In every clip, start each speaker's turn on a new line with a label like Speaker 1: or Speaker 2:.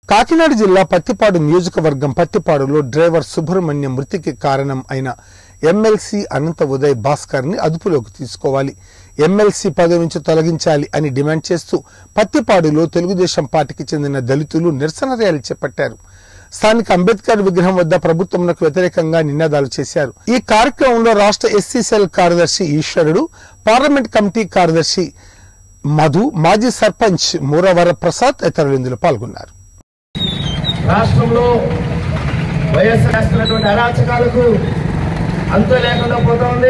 Speaker 1: కాకినాడ జిల్లా పత్తిపాడు నియోజకవర్గం పత్తిపాడులో డ్రైవర్ సుబ్రహ్మణ్యం మృతికి కారణం అయిన ఎమ్మెల్సీ అనంత ఉదయ్ భాస్కర్ ని అదుపులోకి తీసుకోవాలి ఎమ్మెల్సీ పదవి నుంచి తొలగించాలి అని డిమాండ్ చేస్తూ పత్తిపాడులో తెలుగుదేశం పార్టీకి చెందిన దళితులు నిరసన ర్యాలీ చేపట్టారు స్థానిక అంబేద్కర్ విగ్రహం వద్ద ప్రభుత్వంకు వ్యతిరేకంగా నినాదాలు చేశారు ఈ కార్యక్రమంలో రాష్ట్ర ఎస్సీ సెల్ కార్యదర్శి ఈశ్వరుడు పార్లమెంట్ కమిటీ కార్యదర్శి మధు మాజీ సర్పంచ్ మూరవర ప్రసాద్ ఇతరులు ఇందులో పాల్గొన్నారు
Speaker 2: రాష్ట్రంలో వైఎస్ఆర్ చేస్తున్నటువంటి అరాచకాలకు అంతు లేకుండా పోతా ఉంది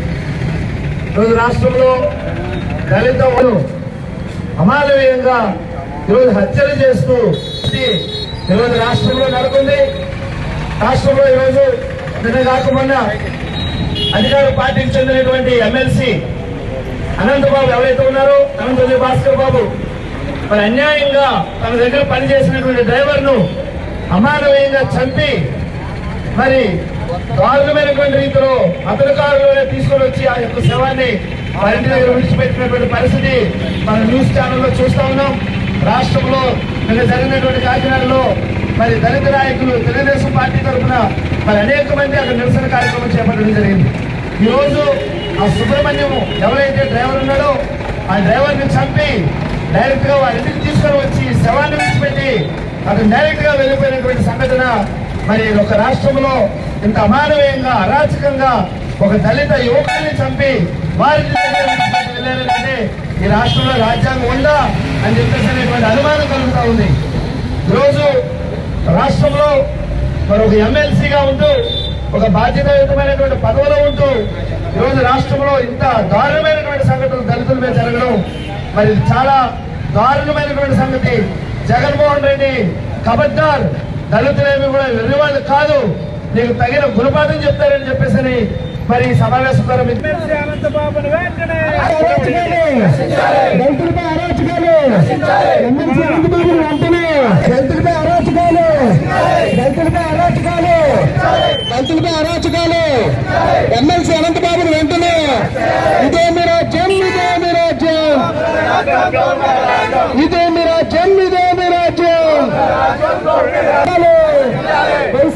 Speaker 2: ఈరోజు రాష్ట్రంలో దళిత వాళ్ళు అమానవీయంగా ఈరోజు హత్యలు చేస్తూ ఇది ఈరోజు రాష్ట్రంలో నెలకొంది రాష్ట్రంలో ఈరోజు నిన్న కాకుండా అధికార పార్టీకి చెందినటువంటి ఎమ్మెల్సీ అనంతబాబు ఎవరైతే ఉన్నారో అనంత భాస్కర్ బాబు మరి అన్యాయంగా తన దగ్గర పనిచేసినటువంటి డ్రైవర్ ను అమానవీయంగా చంపి మరి దారుణమైనటువంటి రీతిలో అతని కారులోనే తీసుకొని వచ్చి ఆ యొక్క శవాన్ని వారి ఇంటి దగ్గర విడిచిపెట్టినటువంటి పరిస్థితి మన న్యూస్ ఛానల్లో చూస్తా ఉన్నాం రాష్ట్రంలో నిన్న జరిగినటువంటి కాకినాడలో మరి దళిత నాయకులు తెలుగుదేశం పార్టీ తరఫున మరి అనేక మంది అక్కడ నిరసన కార్యక్రమం చేపట్టడం జరిగింది ఈ రోజు ఆ సుబ్రహ్మణ్యం ఎవరైతే డ్రైవర్ ఉన్నాడో ఆ డ్రైవర్ ని చంపి డైరెక్ట్ గా వారి ఇంటికి తీసుకొని వచ్చి శవాన్ని విడిచిపెట్టి అతను డైరెక్ట్ గా వెళ్ళిపోయినటువంటి సంఘటన మరి ఒక రాష్ట్రంలో ఇంత అమానవీయంగా అరాచకంగా ఒక దళిత యువకుల్ని చంపి వారి ఇంటి దగ్గర విడిచిపెట్టి వెళ్ళారంటే ఈ రాష్ట్రంలో రాజ్యాంగం ఉందా అని చెప్పేసి అనేటువంటి అనుమానం కలుగుతా ఉంది ఈరోజు రాష్ట్రంలో మరి ఒక ఎమ్మెల్సీగా ఉంటూ ఒక బాధ్యతాయుతమైనటువంటి పదవిలో ఉంటూ ఈరోజు రాష్ట్రంలో ఇంత దారుణమైనటువంటి సంఘటనలు దళితుల మీద జరగడం మరి ఇది చాలా దారుణమైనటువంటి సంగతి జగన్మోహన్ రెడ్డి కబడ్దార్ దళితులేమి కూడా వెర్రివాళ్ళు కాదు నీకు తగిన గుణపాఠం చెప్తారని చెప్పేసి మరి ఈ సమావేశం ద్వారా మీ- ఎమ్మెల్సీ అనంతబాబుని వెంటనే
Speaker 3: దళితులపై అరాచకాలు ఎమ్మెల్సీ అనంతబాబు వెంటనే దళితులపై అరాచకాలు దళితులపై అరాచకాలు దళితులపై అరాచకాలు ఎమ్మెల్సీ అనంతబాబును వెంటనే ఇదే మీ రాజ్యం ఇదే మీ రాజ్యం ఇదే మీ రాజ్యం ఇదే మీ రాజ్యం